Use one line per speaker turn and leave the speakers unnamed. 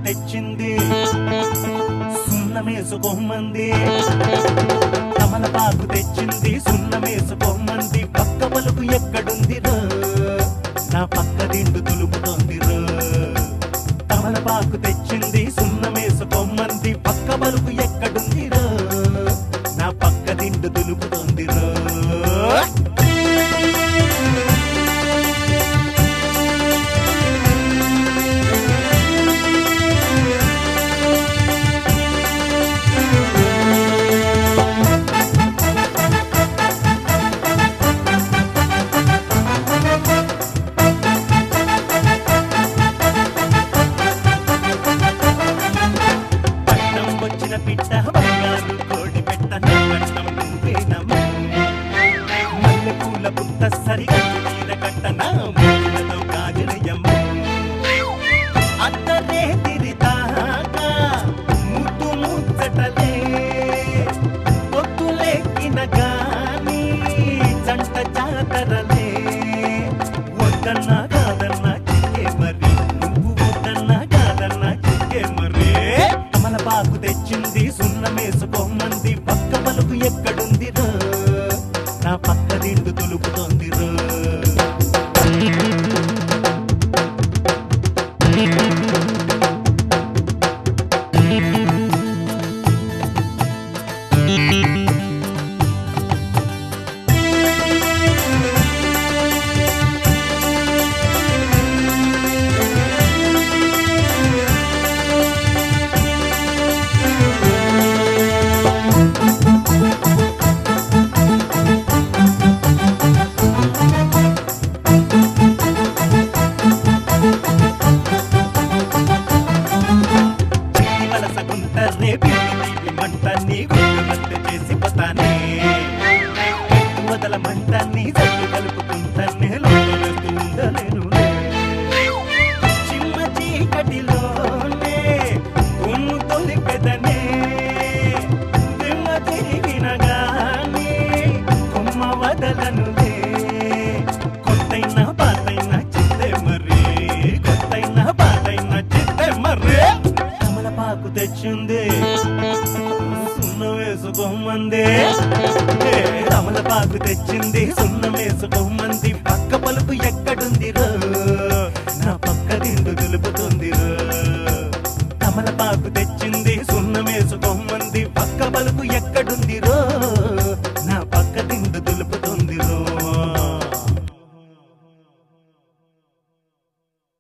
తెచ్చింది సున్నమేసుకోమంది తమలపాకు తెచ్చింది సున్నమేసుకోమంది పక్క పలుకు ఎక్కడుంది నా పక్క దిండు తులుపుతోంది తమలపాకు తెచ్చింది సున్నమేసుకోమంది పక్క పలుకు ఎక్కడుంది నా పక్క దిండు దులుపుతోంది పట్నం వచ్చిన పిట్ట బంగారు కోడి పెట్ట నా పట్నం నువ్వేనమ్మా మల్లె పూల పుట్ట సరిగట్టు తీర కట్ట నా మూలతో కాజులయ్యమ్మ అత్తరే తిరితాక ముద్దు ముచ్చటలే పొత్తులెక్కిన గాని జంట జాతరలే వద్దన్నా కాదన్నా చిక్కే మరి నువ్వు వద్దన్నా కాదన్నా చిక్కే మరి కమలపాకు తెచ్చింది సున్నమేసుకోమంది పక్క పలుకు ఎక్కడుంది నా పక్క దిండు తులుపుతోంది చిట్టి వలస గుంటర్నే పిల్లి నీవి మంట నీ గుండె చేసి పోతానే ఎత్తు వదల మంట నీ జల్లు కలుపుకుంటానే లోపలేస్తూ ఉండలేను చిమ్మ చీకటిలోనే కొమ్ము తొలి పెదనే దిమ్మ తిరిగిన గాని కొమ్మ వదలనులే కొత్తైన పాతైన చిత్తే మరి కొత్తైన పాతైన చిత్తే మరి కమలపాకు తెచ్చింది సున్నం వేసుకోమంది ఏ, కమలపాకు తెచ్చింది సున్నం వేసుకోమంది పక్క పలుపు ఎక్కడుంది రో నా పక్క దిండు దులుపుతుంది రో కమలపాకు తెచ్చింది సున్నం వేసుకోమంది పక్క పలుపు ఎక్కడుంది రో